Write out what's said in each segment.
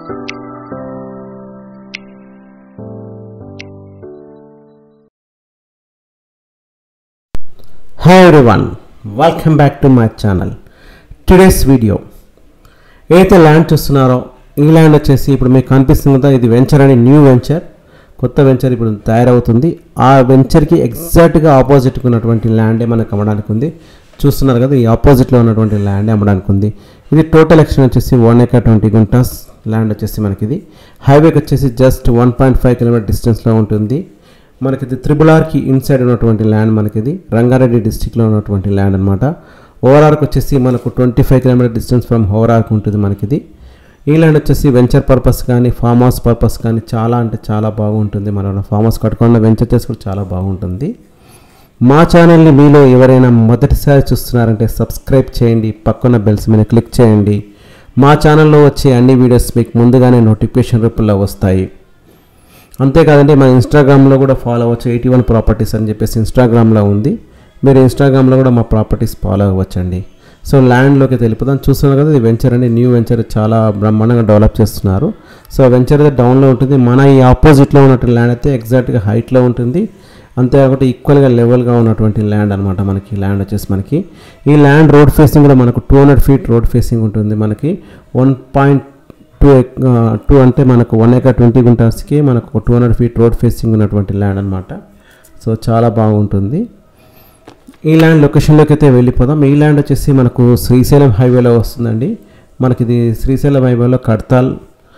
hi everyone welcome back to my channel today's video ఏదైతే land చూస్తున్నారో ఈ land వచ్చేసి ఇప్పుడు మీకు కనిపిస్తుంది కదా ఇది వెంచర్ అని న్యూ వెంచర్ కొత్త వెంచర్ ఇప్పుడు తయారవుతుంది ఆ వెంచర్కి ఎగ్జాక్ట్గా ఆపోజిట్గా ఉన్నటువంటి ల్యాండే మనకు అమ్మడానికి ఉంది చూస్తున్నారు కదా ఈ ఆపోజిట్లో ఉన్నటువంటి ల్యాండే అమ్మడానికి ఉంది ఇది టోటల్ ఎక్షన్ వచ్చేసి one acre twenty guntas land వచ్చేసి మనకి ఇది హైవేకి వచ్చేసి just one point five kilometre డిస్టెన్స్లో ఉంటుంది మనకి ఇది త్రిబుల్ ఆర్కి ఇన్సైడ్ ఉన్నటువంటి ల్యాండ్ మనకి ఇది రంగారెడ్డి డిస్టిక్లో ఉన్నటువంటి ల్యాండ్ అనమాట ఓవరాల్కి వచ్చేసి మనకు twenty five kilometre distance from ఓవరాల్కి ఉంటుంది మనకి ఇది ఈ ల్యాండ్ వచ్చేసి వెంచర్ పర్పస్ కానీ ఫామ్ హౌస్ పర్పస్ కానీ చాలా అంటే చాలా బాగుంటుంది మన ఫామ్ హౌస్ కట్టుకున్న వెంచర్ చేసి కూడా చాలా బాగుంటుంది మా ఛానల్ని మీలో ఎవరైనా మొదటిసారి చూస్తున్నారంటే సబ్స్క్రైబ్ చేయండి పక్కన బెల్స్ మీద క్లిక్ చేయండి మా ఛానల్లో వచ్చే అన్ని వీడియోస్ మీకు ముందుగానే నోటిఫికేషన్ రూపంలో వస్తాయి అంతేకాదండి మన ఇన్స్టాగ్రామ్లో కూడా ఫాలో అవ్వచ్చు ఎయిటీ వన్ ప్రాపర్టీస్ అని చెప్పేసి ఇన్స్టాగ్రామ్లో ఉంది మీరు ఇన్స్టాగ్రామ్లో కూడా మా ప్రాపర్టీస్ ఫాలో అవ్వచ్చండి సో ల్యాండ్లోకి వెళ్ళిపోదాం చూస్తున్నారు కదా ఇది వెంచర్ అండి న్యూ వెంచర్ చాలా బ్రహ్మాండంగా డెవలప్ చేస్తున్నారు సో వెంచర్ అయితే డౌన్లో ఉంటుంది మన ఈ ఆపోజిట్లో ఉన్నటువంటి ల్యాండ్ అయితే ఎగ్జాక్ట్గా హైట్లో ఉంటుంది అంతేకాకుండా ఈక్వల్గా లెవెల్గా ఉన్నటువంటి ల్యాండ్ అనమాట మనకి ల్యాండ్ వచ్చేసి మనకి ఈ ల్యాండ్ రోడ్ ఫేసింగ్ కూడా మనకు two hundred feet road facing ఉంటుంది మనకి వన్ పాయింట్ టూ టూ అంటే మనకు వన్ ఎకర్ ట్వంటీ గుంటాస్కి మనకు two hundred feet road facing ఉన్నటువంటి ల్యాండ్ అనమాట సో చాలా బాగుంటుంది ఈ ల్యాండ్ లొకేషన్లోకి అయితే వెళ్ళిపోదాం ఈ ల్యాండ్ వచ్చేసి మనకు శ్రీశైలం హైవేలో వస్తుందండి మనకి ఇది శ్రీశైలం హైవేలో కడతాల్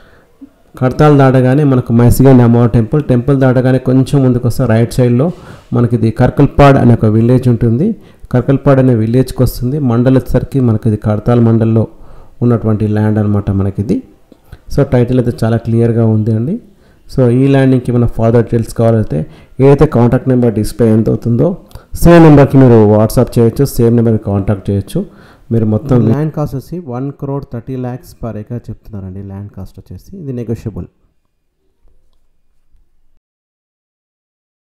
కడతాల్ దాటగానే మనకు మైసిగండి అమ్మవారి టెంపుల్ టెంపుల్ దాటగానే కొంచెం ముందుకు వస్తే రైట్ సైడ్లో మనకి ఇది కర్కల్పాడ్ అనే ఒక విలేజ్ ఉంటుంది కర్కల్పాడ్ అనే విలేజ్కి వస్తుంది మండల్ వచ్చేసరికి మనకి ఇది కడతాల్ మండల్లో ఉన్నటువంటి ల్యాండ్ అనమాట మనకిది సో టైటిల్ అయితే చాలా క్లియర్గా ఉంది అండి సో ఈ ల్యాండింగ్కి మన ఫాదర్ డీటెయిల్స్ కావాలంటే ఏదైతే కాంటాక్ట్ నెంబర్ డిస్ప్లే ఎంత అవుతుందో సేమ్ నెంబర్కి మీరు వాట్సాప్ చేయొచ్చు సేమ్ నెంబర్కి కాంటాక్ట్ చేయొచ్చు మీరు మొత్తం ల్యాండ్ కాస్ట్ వచ్చి one crore thirty lakhs per acre చెప్తున్నారండి ల్యాండ్ కాస్ట్ వచ్చేసి ఇది నెగోషియబుల్